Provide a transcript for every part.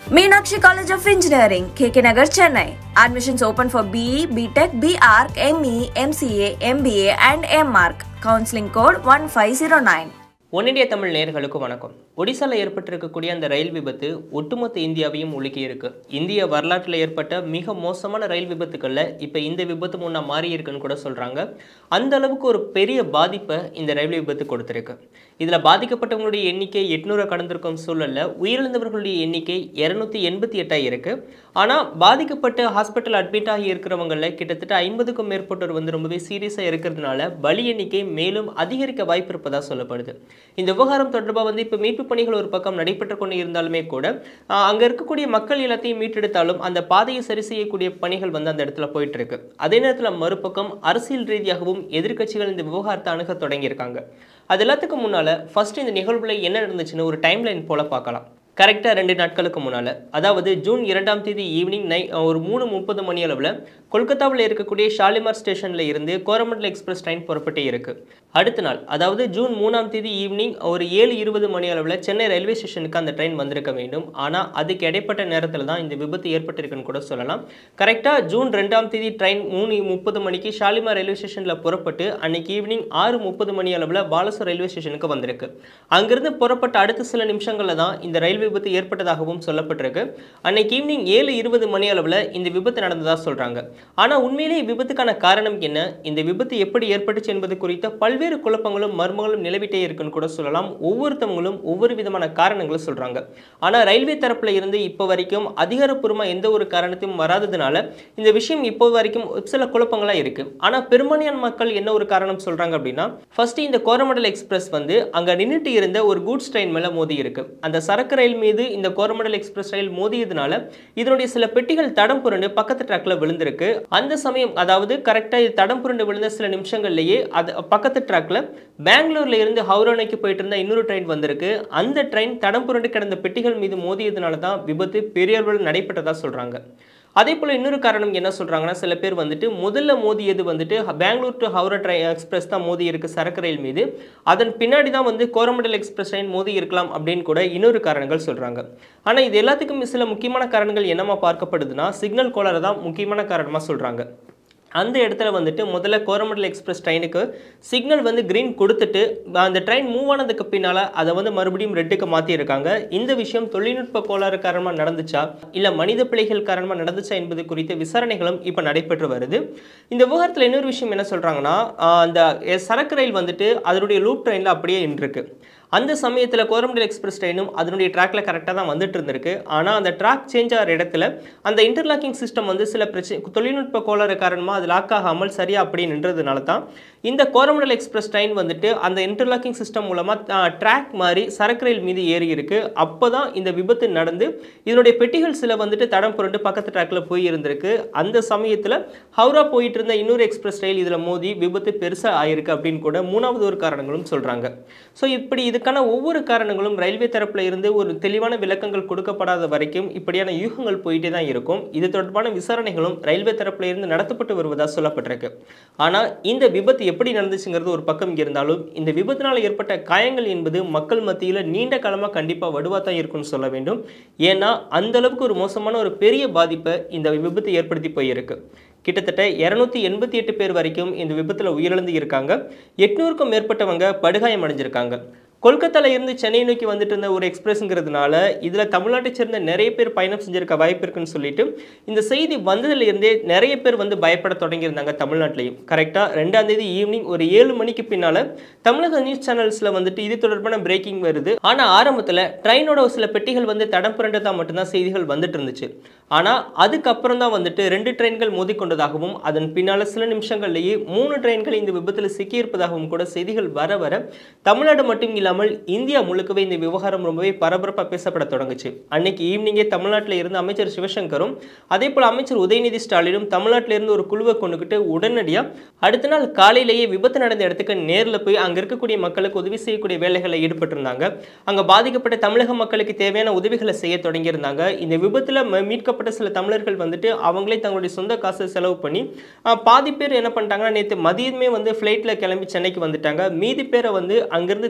Meenakshi College of Engineering, KK Nagar, Chennai. Admissions open for BE, BTech, BArc, ME, MCA, MBA, and MArc. Counseling code 1509. One India Tamil நேயர்களுக்கு வணக்கம் ஒடிசால ஏற்பட்டிருக்கக்கூடிய அந்த ரயில் விபத்து ஒட்டுமொத்த இந்தியாவையும் உலுக்கி இருக்கு இந்திய வரலாற்றில் ஏற்பட்ட மிக மோசமான ரயில் விபத்துக்கள்ல இப்போ இந்த விபத்து முன்னா மாறி இருக்குன்னு கூட சொல்றாங்க அந்த அளவுக்கு ஒரு பெரிய பாதிப்பை இந்த ரயில் விபத்து கொடுத்திருக்கு இதுல பாதிக்கப்பட்டவங்களுடைய எண்ணிக்கை எட்நூறு கடந்திருக்கும் சூழல்ல உயிரிழந்தவர்களுடைய எண்ணிக்கை இருநூத்தி எண்பத்தி எட்டாக இருக்கு ஆனா பாதிக்கப்பட்டு ஹாஸ்பிட்டல் அட்மிட் ஆகி இருக்கிறவங்கள கிட்டத்தட்ட ஐம்பதுக்கும் மேற்பட்டோர் வந்து ரொம்பவே சீரியஸா இருக்கிறதுனால பலி எண்ணிக்கை மேலும் அதிகரிக்க வாய்ப்பு இருப்பதா சொல்லப்படுது இந்த விவகாரம் தொடர்பாக வந்து இப்போ மீட்பு பணிகள் ஒரு பக்கம் நடைபெற்று கொண்டு இருந்தாலுமே கூட ஆஹ், அங்க இருக்கக்கூடிய மக்கள் எல்லாத்தையும் மீட்டெடுத்தாலும் அந்த பாதையை சரி செய்யக்கூடிய பணிகள் வந்து அந்த இடத்துல போயிட்டு இருக்கு அதே நேரத்தில் மறுபக்கம் அரசியல் ரீதியாகவும் எதிர்க்கட்சிகள் இந்த விவகாரத்தை அணுக தொடங்கியிருக்காங்க அது எல்லாத்துக்கும் முன்னால ஃபர்ஸ்ட் இந்த நிகழ்வுல என்ன நடந்துச்சுன்னு ஒரு டைம் லைன் போல பார்க்கலாம் கரெக்டாக ரெண்டு நாட்களுக்கு முன்னால் அதாவது ஜூன் இரண்டாம் தேதி ஈவினிங் நை ஒரு மூணு முப்பது மணி அளவில் கொல்கத்தாவில் இருக்கக்கூடிய ஷாலிமார் ஸ்டேஷனில் இருந்து கோரமண்டல் எக்ஸ்பிரஸ் ட்ரெயின் புறப்பட்டு இருக்கு அடுத்த நாள் அதாவது ஜூன் மூணாம் தேதி ஈவினிங் ஒரு ஏழு இருபது மணி அளவில் சென்னை ரயில்வே ஸ்டேஷனுக்கு அந்த ட்ரெயின் வந்திருக்க வேண்டும் ஆனால் அதுக்கு இடைப்பட்ட நேரத்தில் தான் இந்த விபத்து ஏற்பட்டிருக்குன்னு கூட சொல்லலாம் கரெக்டாக ஜூன் ரெண்டாம் தேதி ட்ரெயின் மூணு முப்பது மணிக்கு ஷாலிமார் ரயில்வே ஸ்டேஷனில் புறப்பட்டு அன்னைக்கு ஈவினிங் ஆறு முப்பது மணி அளவில் பாலசூர் ரயில்வே ஸ்டேஷனுக்கு வந்திருக்கு அங்கிருந்து புறப்பட்ட அடுத்த சில நிமிஷங்களில் தான் இந்த ரயில் விபத்து ஏற்பட்டதாகவும் சொல்லப்பட்டிருக்கு அன்னைக்கு ஈவினிங் ஏழு இருபது மணி அளவில் இந்த விபத்து நடந்ததா சொல்றாங்க ஆனால் உண்மையிலேயே விபத்துக்கான காரணம் என்ன இந்த விபத்து எப்படி ஏற்பட்டுச்சு என்பது குறித்த பல்வேறு குழப்பங்களும் மர்மங்களும் நிலவிட்டே இருக்குன்னு கூட சொல்லலாம் ஒவ்வொருத்தவங்களும் ஒவ்வொரு விதமான காரணங்களும் சொல்றாங்க ஆனால் ரயில்வே தரப்புல இருந்து இப்போ வரைக்கும் அதிகாரப்பூர்வமாக எந்த ஒரு காரணத்தையும் வராததுனால இந்த விஷயம் இப்போ வரைக்கும் சில குழப்பங்களா இருக்கு ஆனால் பெரும்பான்மையான மக்கள் என்ன ஒரு காரணம் சொல்றாங்க அப்படின்னா ஃபர்ஸ்ட் இந்த கோரமண்டல் எக்ஸ்பிரஸ் வந்து அங்க நின்றுட்டு இருந்த ஒரு கூட்ஸ் ட்ரெயின் மேல மோதி இருக்கு அந்த சரக்கு ரயில் மீது இந்த கோரமண்டல் எக்ஸ்பிரஸ் ரயில் மோதியதுனால இதனுடைய சில பெட்டிகள் தடம் புரண்டு பக்கத்து ட்ராக்ல விழுந்திருக்கு அந்த சமயம் அதாவது கரெக்டாக இது தடம் புரண்டு விழுந்த சில நிமிஷங்கள்லயே அது பக்கத்து ட்ராக்ல பெங்களூர்ல இருந்து ஹவுரா நோக்கி போயிட்டு இருந்த இன்னொரு ட்ரெயின் வந்திருக்கு அந்த ட்ரெயின் தடம் புரண்டு கிடந்த பெட்டிகள் மீது மோதியதுனால தான் விபத்து பெரிய அளவில் நடைபெற்றதா சொல்றாங்க அதே போல் இன்னொரு காரணம் என்ன சொல்கிறாங்கன்னா சில பேர் வந்துட்டு முதல்ல மோதியது வந்துட்டு பெங்களூர் டு ஹவுரா ட்ரை எக்ஸ்பிரஸ் தான் மோதி இருக்கு சரக்கு ரயில் மீது அதன் பின்னாடி தான் வந்து கோரமண்டல் எக்ஸ்பிரஸ் ட்ரெயின் மோதி இருக்கலாம் அப்படின்னு கூட இன்னொரு காரணங்கள் சொல்கிறாங்க ஆனால் இது எல்லாத்துக்கும் சில முக்கியமான காரணங்கள் என்னமா பார்க்கப்படுதுன்னா சிக்னல் கோளாறு தான் முக்கியமான காரணமாக சொல்கிறாங்க அந்த இடத்துல வந்துட்டு முதல்ல கோரமண்டல் எக்ஸ்பிரஸ் ட்ரெயினுக்கு சிக்னல் வந்து கிரீன் கொடுத்துட்டு அந்த ட்ரெயின் மூவ் ஆனதுக்கு பின்னால் அதை வந்து மறுபடியும் ரெட்டுக்கு மாற்றியிருக்காங்க இந்த விஷயம் தொழில்நுட்ப கோளாறு காரணமாக நடந்துச்சா இல்லை மனித பிழைகள் காரணமாக நடந்துச்சா என்பது குறித்த விசாரணைகளும் இப்போ நடைபெற்று வருது இந்த விவகாரத்தில் இன்னொரு விஷயம் என்ன சொல்கிறாங்கன்னா அந்த சரக்கு ரயில் வந்துட்டு அதனுடைய லூப் ட்ரெயினில் அப்படியே நின்றுருக்கு அந்த சமயத்தில் கோரமண்டல் எக்ஸ்பிரஸ் ட்ரெயினும் அதனுடைய ட்ராக்ல கரெக்டாக தான் வந்துட்டு இருந்திருக்கு ஆனால் அந்த ட்ராக் சேஞ்ச் ஆகிற இடத்துல அந்த இன்டர்லாக்கிங் சிஸ்டம் வந்து சில பிரச்சனை தொழில்நுட்ப கோளாறு காரணமாக அது லாக் ஆகாமல் சரியா அப்படி நின்றதுனால தான் இந்த கோரமண்டல் எக்ஸ்பிரஸ் ட்ரெயின் வந்துட்டு அந்த இன்டர்லாக்கிங் சிஸ்டம் மூலமாக ட்ராக் மாதிரி சரக்கு ரயில் மீது ஏறி இருக்கு அப்போ தான் இந்த விபத்து நடந்து இதனுடைய பெட்டிகள் சில வந்துட்டு தடம் புரண்டு பக்கத்து ட்ராக்ல போய் இருந்திருக்கு அந்த சமயத்தில் ஹவுரா போயிட்டு இருந்த இன்னொரு எக்ஸ்பிரஸ் ரயில் இதில் மோதி விபத்து பெருசாக ஆயிருக்கு அப்படின்னு கூட மூணாவது ஒரு காரணங்களும் சொல்கிறாங்க ஸோ இப்படி இதுக்கான ஒவ்வொரு காரணங்களும் ரயில்வே தரப்புல இருந்து ஒரு தெளிவான விளக்கங்கள் கொடுக்கப்படாத வரைக்கும் இப்படியான யூகங்கள் போயிட்டே தான் இருக்கும் இது தொடர்பான விசாரணைகளும் ரயில்வே தரப்புல இருந்து நடத்தப்பட்டு வருவதாக சொல்லப்பட்டிருக்கு ஆனால் இந்த விபத்து எப்படி நடந்துச்சுங்கிறது ஒரு பக்கம் இருந்தாலும் இந்த விபத்தினால் ஏற்பட்ட காயங்கள் என்பது மக்கள் மத்தியில் நீண்ட காலமாக கண்டிப்பாக வடுவாக தான் இருக்கும்னு சொல்ல வேண்டும் ஏன்னா அந்த அளவுக்கு ஒரு மோசமான ஒரு பெரிய பாதிப்பை இந்த விபத்து ஏற்படுத்தி போயிருக்கு கிட்டத்தட்ட இரநூத்தி எண்பத்தி எட்டு பேர் வரைக்கும் இந்த விபத்தில் உயிரிழந்து இருக்காங்க எட்நூறுக்கும் மேற்பட்டவங்க படுகாயம் அடைஞ்சிருக்காங்க கொல்கத்தால இருந்து சென்னை நோக்கி வந்துட்டு இருந்த ஒரு எக்ஸ்பிரஸ்ங்கிறதுனால இதில் தமிழ்நாட்டை சேர்ந்த நிறைய பேர் பயணம் செஞ்சிருக்க வாய்ப்பு இருக்குன்னு சொல்லிட்டு இந்த செய்தி வந்ததுல இருந்தே நிறைய பேர் வந்து பயப்பட தொடங்கியிருந்தாங்க தமிழ்நாட்டிலையும் கரெக்டாக ரெண்டாம் தேதி ஈவினிங் ஒரு ஏழு மணிக்கு பின்னால தமிழக நியூஸ் சேனல்ஸில் வந்துட்டு இது தொடர்பான பிரேக்கிங் வருது ஆனால் ஆரம்பத்தில் ட்ரெயினோட ஒரு சில பெட்டிகள் வந்து தடம் புரண்டதா மட்டும்தான் செய்திகள் வந்துட்டு இருந்துச்சு ஆனால் அதுக்கப்புறம் தான் வந்துட்டு ரெண்டு ட்ரெயின்கள் மோதிக்கொண்டதாகவும் அதன் பின்னால் சில நிமிஷங்கள்லேயே மூணு ட்ரெயின்கள் இந்த விபத்தில் சிக்கியிருப்பதாகவும் கூட செய்திகள் வர வர தமிழ்நாடு மட்டும் இல்லாமல் இந்தியா முழுக்கவே இந்த விவகாரம் ரொம்பவே பரபரப்பாக பேசப்பட தொடங்குச்சு அன்னைக்கு ஈவினிங்கே தமிழ்நாட்டில் இருந்து அமைச்சர் சிவசங்கரும் அதே போல் அமைச்சர் உதயநிதி ஸ்டாலினும் தமிழ்நாட்டில இருந்து ஒரு குழுவை கொண்டுகிட்டு உடனடியாக அடுத்த நாள் காலையிலேயே விபத்து நடந்த இடத்துக்கு நேரில் போய் அங்கே இருக்கக்கூடிய மக்களுக்கு உதவி செய்யக்கூடிய வேலைகளில் ஈடுபட்டிருந்தாங்க அங்கே பாதிக்கப்பட்ட தமிழக மக்களுக்கு தேவையான உதவிகளை செய்ய தொடங்கியிருந்தாங்க இந்த விபத்தில் மீட்கப்பட்ட சில தமிழர்கள் வந்துட்டு அவங்களே தங்களுடைய சொந்த காசை செலவு பண்ணி ஆஹ், பாதி பேர் என்ன பண்ணிட்டாங்கன்னா நேற்று மதியமே வந்து ஃப்ளைட்டில் கிளம்பி சென்னைக்கு வந்துட்டாங்க மீதி பேரை வந்து அங்கேருந்து தமிழக அரசு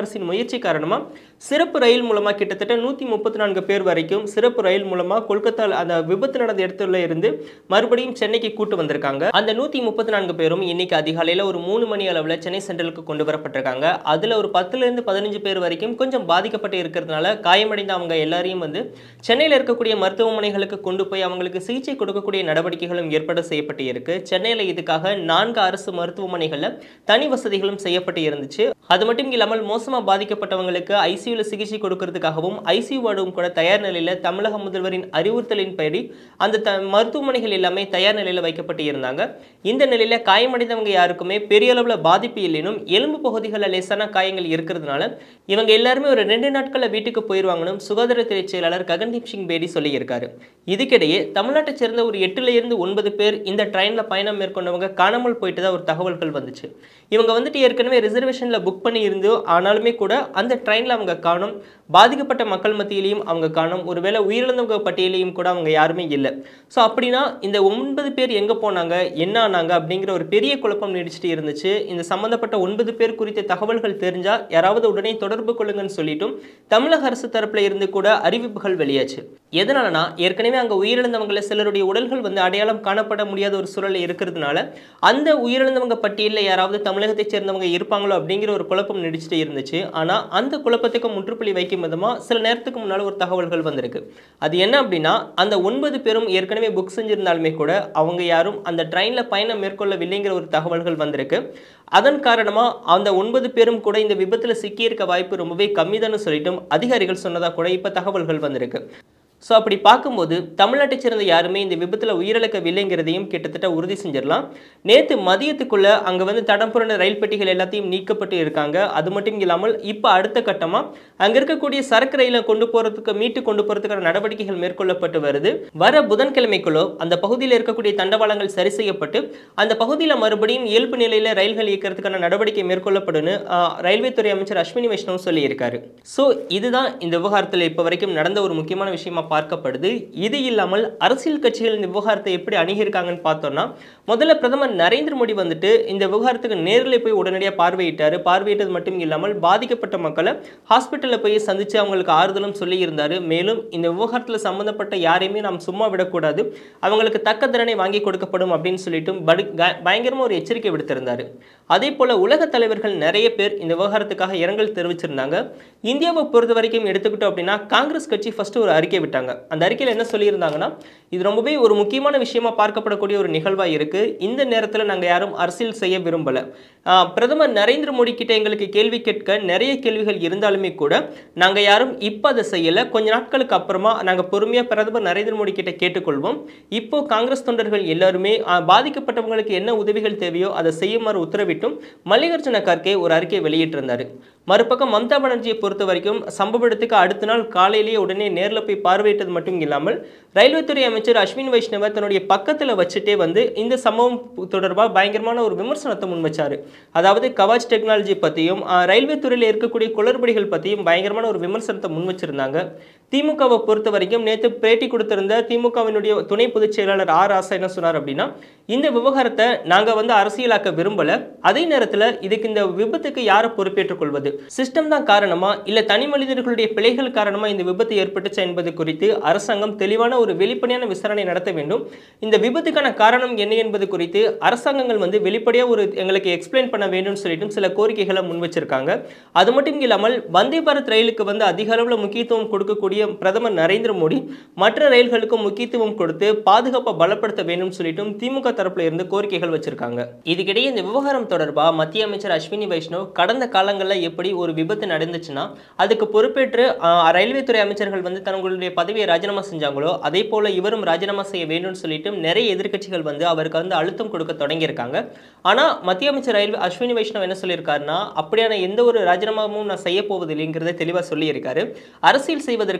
அரசின் முயற்சி காரணமா சிறப்பு ரயில் மூலமா கிட்டத்தட்ட நூத்தி முப்பத்தி நான்கு பேர் வரைக்கும் சிறப்பு ரயில் மூலமா கொல்கத்தா அந்த விபத்து நடந்த இடத்துல இருந்து மறுபடியும் சென்னைக்கு கூட்டு வந்திருக்காங்க அந்த நூத்தி முப்பத்தி நான்கு பேரும் இன்னைக்கு அதிகாலையில ஒரு மூணு மணி அளவுல சென்னை சென்ட்ரலுக்கு கொண்டு வரப்பட்டிருக்காங்க அதுல ஒரு பத்துல இருந்து பதினஞ்சு பேர் வரைக்கும் கொஞ்சம் பாதிக்கப்பட்டு இருக்கிறதுனால காயமடைந்த அவங்க எல்லாரையும் வந்து சென்னையில் இருக்கக்கூடிய மருத்துவமனைகளுக்கு கொண்டு போய் அவங்களுக்கு சிகிச்சை கொடுக்கக்கூடிய நடவடிக்கைகளும் ஏற்பாடு செய்யப்பட்டு இருக்கு சென்னையில் இதுக்காக நான்கு அரசு மருத்துவமனைகளில் தனி வசதிகளும் செய்யப்பட்டு இருந்துச்சு அது மட்டும் இல்லாமல் மோசமாக பாதிக்கப்பட்டவங்களுக்கு ஐசியூல சிகிச்சை கொடுக்கறதுக்காகவும் ஐசியூ வார்டும் கூட தயார் நிலையில் தமிழக முதல்வரின் அறிவுறுத்தலின் படி அந்த த மருத்துவமனைகள் எல்லாமே தயார் நிலையில் வைக்கப்பட்டு இருந்தாங்க இந்த நிலையில காயமடைந்தவங்க யாருக்குமே பெரிய அளவில் பாதிப்பு இல்லைனும் எலும்பு பகுதிகளில் லேசான காயங்கள் இருக்கிறதுனால இவங்க எல்லாருமே ஒரு ரெண்டு நாட்களில் வீட்டுக்கு போயிடுவாங்கன்னு சுகாதாரத்துறை செயலாளர் ககன்தீப் சிங் பேடி சொல்லியிருக்காரு இதுக்கிடையே தமிழ்நாட்டைச் சேர்ந்த ஒரு எட்டுல இருந்து ஒன்பது பேர் இந்த ட்ரெயினில் பயணம் மேற்கொண்டவங்க காணாமல் போயிட்டு தான் ஒரு தகவல்கள் வந்துச்சு இவங்க வந்துட்டு ஏற்கனவே ரிசர்வேஷனில் புக் பண்ணி இருந்தோ ஆனாலுமே கூட அந்த ட்ரெயினில் அவங்க காணும் பாதிக்கப்பட்ட மக்கள் மத்தியிலையும் அவங்க காணும் ஒருவேளை உயிரிழந்தவங்க பட்டியலையும் கூட அவங்க யாருமே இல்லை ஸோ அப்படின்னா இந்த ஒன்பது பேர் எங்கே போனாங்க என்ன ஆனாங்க அப்படிங்கிற ஒரு பெரிய குழப்பம் நீடிச்சிட்டு இருந்துச்சு இந்த சம்மந்தப்பட்ட ஒன்பது பேர் குறித்த தகவல்கள் தெரிஞ்சால் யாராவது உடனே தொடர்பு கொள்ளுங்கன்னு சொல்லிட்டும் தமிழக அரசு தரப்புல இருந்து கூட அறிவிப்புகள் வெளியாச்சு எதனாலனா ஏற்கனவே அங்கே உயிரிழந்தவங்கள சிலருடைய உடல்கள் வந்து அடையாளம் காணப்பட முடியாத ஒரு சூழல் இருக்கிறதுனால அந்த உயிரிழந்தவங்க பட்டியலில் யாராவது தமிழகத்தைச் சேர்ந்தவங்க இருப்பாங்களோ அப்படிங்கிற ஒரு குழப்பம் நீடிச்சிட்டு இருந்துச்சு ஆனால் அந்த குழப்பத்துக்கு முற்றுப்புள்ளி வைக்கும் விதமாக சில நேரத்துக்கு முன்னால் ஒரு தகவல்கள் வந்திருக்கு அது என்ன அப்படின்னா அந்த ஒன்பது பேரும் ஏற்கனவே புக் செஞ்சிருந்தாலுமே கூட அவங்க யாரும் அந்த ட்ரெயினில் பயணம் மேற்கொள்ளவில்லைங்கிற ஒரு தகவல்கள் வந்திருக்கு அதன் காரணமாக அந்த ஒன்பது பேரும் கூட இந்த விபத்தில் சிக்கியிருக்க வாய்ப்பு ரொம்பவே கம்மிதான்னு சொல்லிட்டும் அதிகாரிகள் சொன்னதாக கூட இப்போ தகவல்கள் வந்திருக்கு ஸோ அப்படி பார்க்கும்போது தமிழ்நாட்டைச் சேர்ந்த யாருமே இந்த விபத்தில் உயிரிழக்கவில்லைங்கிறதையும் கிட்டத்தட்ட உறுதி செஞ்சிடலாம் நேற்று மதியத்துக்குள்ள அங்கே வந்து தடம் புரண்ட ரயில் பெட்டிகள் எல்லாத்தையும் நீக்கப்பட்டு இருக்காங்க அது மட்டும் இல்லாமல் இப்போ அடுத்த கட்டமாக அங்கே இருக்கக்கூடிய சரக்கு ரயிலை கொண்டு போகிறதுக்கு மீட்டு கொண்டு போகிறதுக்கான நடவடிக்கைகள் மேற்கொள்ளப்பட்டு வருது வர புதன்கிழமைக்குள்ளோ அந்த பகுதியில் இருக்கக்கூடிய தண்டவாளங்கள் சரி செய்யப்பட்டு அந்த பகுதியில் மறுபடியும் இயல்பு நிலையில் ரயில்கள் இயக்கிறதுக்கான நடவடிக்கை மேற்கொள்ளப்படும்னு ஆஹ், ரயில்வே துறை அமைச்சர் அஸ்வினி வைஷ்ணவ் சொல்லியிருக்காரு ஸோ இதுதான் இந்த விவகாரத்தில் இப்போ வரைக்கும் நடந்த ஒரு முக்கியமான விஷயமா பார்க்கப்படுது இது இல்லாமல் அரசியல் கட்சிகள் இந்த விவகாரத்தை எப்படி அணுகியிருக்காங்கன்னு பார்த்தோம்னா முதல்ல பிரதமர் நரேந்திர மோடி வந்துட்டு இந்த விவகாரத்துக்கு நேரில் போய் உடனடியாக பார்வையிட்டாரு பார்வையிட்டது மட்டும் இல்லாமல் பாதிக்கப்பட்ட மக்களை ஹாஸ்பிட்டலில் போய் சந்திச்சு அவங்களுக்கு ஆறுதலும் சொல்லியிருந்தாரு மேலும் இந்த விவகாரத்தில் சம்பந்தப்பட்ட யாரையுமே நாம் சும்மா விடக்கூடாது அவங்களுக்கு தக்க தண்டனை வாங்கி கொடுக்கப்படும் அப்படின்னு சொல்லிட்டும் படு க- பயங்கரமா ஒரு எச்சரிக்கை விடுத்திருந்தாரு அதே போல உலக தலைவர்கள் நிறைய பேர் இந்த விவகாரத்துக்காக இரங்கல் தெரிவிச்சிருந்தாங்க இந்தியாவை பொறுத்த வரைக்கும் எடுத்துக்கிட்டோம் அப்படின்னா காங்கிரஸ் கட்சி ஃபர்ஸ்ட் ஒரு அறிக்கை விட்டாங்க அந்த அறிக்கையில் என்ன சொல்லியிருந்தாங்கன்னா இது ரொம்பவே ஒரு முக்கியமான விஷயமா பார்க்கப்படக்கூடிய ஒரு நிகழ்வா இருக்கு இந்த நேரத்தில் நாங்கள் யாரும் அரசியல் செய்ய விரும்பல ஆஹ் பிரதமர் நரேந்திர மோடி கிட்ட எங்களுக்கு கேள்வி கேட்க நிறைய கேள்விகள் இருந்தாலுமே கூட நாங்கள் யாரும் இப்போ அதை செய்யலை கொஞ்ச நாட்களுக்கு அப்புறமா நாங்கள் பொறுமையாக பிரதமர் நரேந்திர மோடி கிட்ட கேட்டுக்கொள்வோம் இப்போ காங்கிரஸ் தொண்டர்கள் எல்லாருமே ஆஹ், பாதிக்கப்பட்டவங்களுக்கு என்ன உதவிகள் தேவையோ அதை செய்யுமாறு உத்தரவிட்டும் மல்லிகார்ஜுன கார்கே ஒரு அறிக்கை வெளியிட்டிருந்தார் மறுபக்கம் மம்தா பானர்ஜியை பொறுத்த வரைக்கும் சம்பவ இடத்துக்கு அடுத்த நாள் காலையிலேயே உடனே நேரில் போய் பார்வையிட்டது மட்டும் இல்லாமல் ரயில்வே துறை அமைச்சர் அஸ்வின் வைஷ்ணவ தன்னுடைய பக்கத்தில் வச்சுட்டே வந்து இந்த சம்பவம் தொடர்பாக பயங்கரமான ஒரு விமர்சனத்தை முன் வச்சாரு அதாவது கவாச் டெக்னாலஜி பற்றியும் ரயில்வே துறையில் இருக்கக்கூடிய குளறுபடிகள் பற்றியும் பயங்கரமான ஒரு விமர்சனத்தை முன் வச்சிருந்தாங்க திமுகவை பொறுத்த வரைக்கும் நேற்று பேட்டி கொடுத்திருந்த திமுகவினுடைய துணை பொதுச் செயலாளர் ஆர் ராசா என்ன சொன்னார் அப்படின்னா இந்த விவகாரத்தை நாங்கள் வந்து அரசியலாக்க விரும்பல அதே நேரத்தில் இதுக்கு இந்த விபத்துக்கு யாரை பொறுப்பேற்றுக் கொள்வது சிஸ்டம் தான் காரணமா இல்லை தனி மனிதர்களுடைய பிழைகள் காரணமா இந்த விபத்து ஏற்பட்டுச்சா என்பது குறித்து அரசாங்கம் தெளிவான ஒரு வெளிப்படையான விசாரணை நடத்த வேண்டும் இந்த விபத்துக்கான காரணம் என்ன என்பது குறித்து அரசாங்கங்கள் வந்து வெளிப்படையாக ஒரு எங்களுக்கு எக்ஸ்பிளைன் பண்ண வேண்டும்னு சொல்லிட்டு சில கோரிக்கைகளை முன் வச்சிருக்காங்க அது மட்டும் இல்லாமல் வந்தே பாரத் ரயிலுக்கு வந்து அதிக அளவில் முக்கியத்துவம் கொடுக்கக்கூடிய பிரதமர் நரேந்திர மோடி மற்ற ரயில்களுக்கும் முக்கியத்துவம் கொடுத்து பாதுகாப்பை பலப்படுத்த வேண்டும் சொல்லிட்டும் திமுக தரப்புல இருந்து கோரிக்கைகள் வச்சிருக்காங்க இதுக்கிடையே இந்த விவகாரம் தொடர்பாக மத்திய அமைச்சர் அஸ்வினி வைஷ்ணவ் கடந்த காலங்களில் எப்படி ஒரு விபத்து நடந்துச்சுன்னா அதுக்கு பொறுப்பேற்று ஆஹ், ரயில்வே துறை அமைச்சர்கள் வந்து தங்களுடைய பதவியை ராஜினாமா செஞ்சாங்களோ அதே போல இவரும் ராஜினாமா செய்ய வேண்டும்னு சொல்லிட்டு நிறைய எதிர்க்கட்சிகள் வந்து அவருக்கு வந்து அழுத்தம் கொடுக்க தொடங்கியிருக்காங்க ஆனா மத்திய அமைச்சர் ரயில்வே அஸ்வினி வைஷ்ணவ் என்ன சொல்லியிருக்காருன்னா அப்படியான எந்த ஒரு ராஜினாமாவும் நான் செய்ய போவதில்லைங்கிறத தெளிவாக சொல்லியிருக்காரு அரசியல் செய்வதற்கு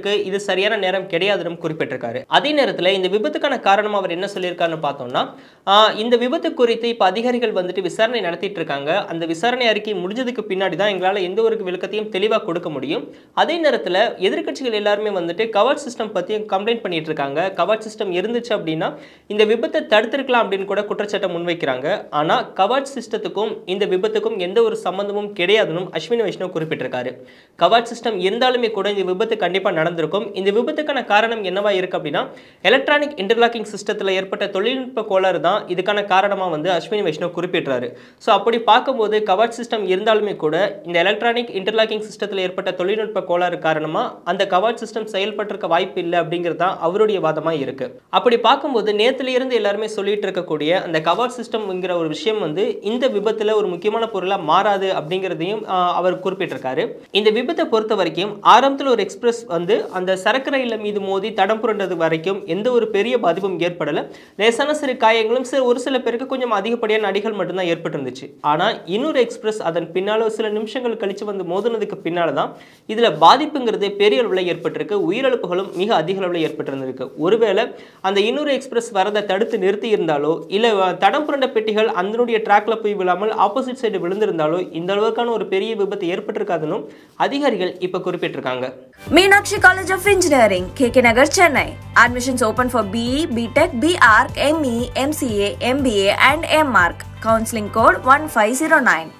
சொல்றதுக்கு இது சரியான நேரம் கிடையாதுன்னு குறிப்பிட்டிருக்காரு அதே நேரத்தில் இந்த விபத்துக்கான காரணம் அவர் என்ன சொல்லியிருக்காருன்னு பார்த்தோம்னா ஆஹ் இந்த விபத்து குறித்து இப்போ அதிகாரிகள் வந்துட்டு விசாரணை நடத்திட்டு இருக்காங்க அந்த விசாரணை அறிக்கை முடிஞ்சதுக்கு பின்னாடி தான் எங்களால் எந்த ஒரு விளக்கத்தையும் தெளிவாக கொடுக்க முடியும் அதே நேரத்தில் எதிர்க்கட்சிகள் எல்லாருமே வந்துட்டு கவர் சிஸ்டம் பற்றியும் கம்ப்ளைண்ட் பண்ணிட்டு இருக்காங்க கவர் சிஸ்டம் இருந்துச்சு அப்படின்னா இந்த விபத்தை தடுத்திருக்கலாம் அப்படின்னு கூட குற்றச்சாட்டை முன்வைக்கிறாங்க ஆனால் கவாட் சிஸ்டத்துக்கும் இந்த விபத்துக்கும் எந்த ஒரு சம்பந்தமும் கிடையாதுன்னு அஸ்வினி வைஷ்ணவ் குறிப்பிட்டிருக்காரு கவாட் சிஸ்டம் இருந்தாலுமே கூட இந்த விபத்து கண்டிப்பாக நடந்திருக்கும் இந்த விபத்துக்கான காரணம் என்னவா இருக்கு அப்படின்னா எலக்ட்ரானிக் இன்டர்லாக்கிங் சிஸ்டத்தில் ஏற்பட்ட தொழில்நுட்ப கோளாறு தான் இதுக்கான காரணமாக வந்து அஸ்வினி வைஷ்ணவ் குறிப்பிடுறாரு ஸோ அப்படி பார்க்கும்போது கவாட் சிஸ்டம் இருந்தாலுமே கூட இந்த எலக்ட்ரானிக் இன்டர்லாக்கிங் சிஸ்டத்தில் ஏற்பட்ட தொழில்நுட்ப கோளாறு காரணமாக அந்த கவாட் சிஸ்டம் செயல்பட்டிருக்க வாய்ப்பு இல்லை அப்படிங்கிறது தான் அவருடைய வாதமாக இருக்கு அப்படி பார்க்கும்போது நேத்துல இருந்து எல்லாருமே சொல்லிட்டு இருக்கக்கூடிய அந்த கவாட் சிஸ்டம்ங்கிற ஒரு விஷயம் வந்து இந்த விபத்தில் ஒரு முக்கியமான பொருளாக மாறாது அப்படிங்கிறதையும் ஆஹ், அவர் குறிப்பிட்டிருக்காரு இந்த விபத்தை பொறுத்த வரைக்கும் ஆரம்பத்தில் ஒரு எக்ஸ்பிரஸ் வந்து அந்த சரக்கு ரயிலில் மீது மோதி தடம் புரண்டது வரைக்கும் எந்த ஒரு பெரிய பாதிப்பும் ஏற்படலை லேசான சிறு காயங்களும் சில ஒரு சில பேருக்கு கொஞ்சம் அதிகப்படியான அடிகள் மட்டும்தான் ஏற்பட்டிருந்துச்சு ஆனால் இன்னொரு எக்ஸ்பிரஸ் அதன் பின்னால் ஒரு சில நிமிஷங்கள் கழிச்சு வந்து மோதினதுக்கு பின்னால் தான் இதில் பாதிப்புங்கிறது பெரிய அளவில் ஏற்பட்டிருக்கு உயிரிழப்புகளும் மிக அதிக அளவில் ஏற்பட்டிருந்திருக்கு ஒருவேளை அந்த இன்னொரு எக்ஸ்பிரஸ் வரதை தடுத்து நிறுத்தி இருந்தாலோ இல்லை தடம் புரண்ட பெட்டிகள் அதனுடைய ட்ராக்ல போய் விழாமல் ஆப்போசிட் சைடு விழுந்திருந்தாலோ இந்த அளவுக்கான ஒரு பெரிய விபத்து ஏற்பட்டிருக்காதுன்னு அதிகாரிகள் இப்போ குறிப்பிட்டிருக்காங்க Meenakshi College of Engineering, KK Nagar, Chennai. Admissions open for BE, BTech, BArc, ME, MCA, MBA, and MArc. Counseling code 1509.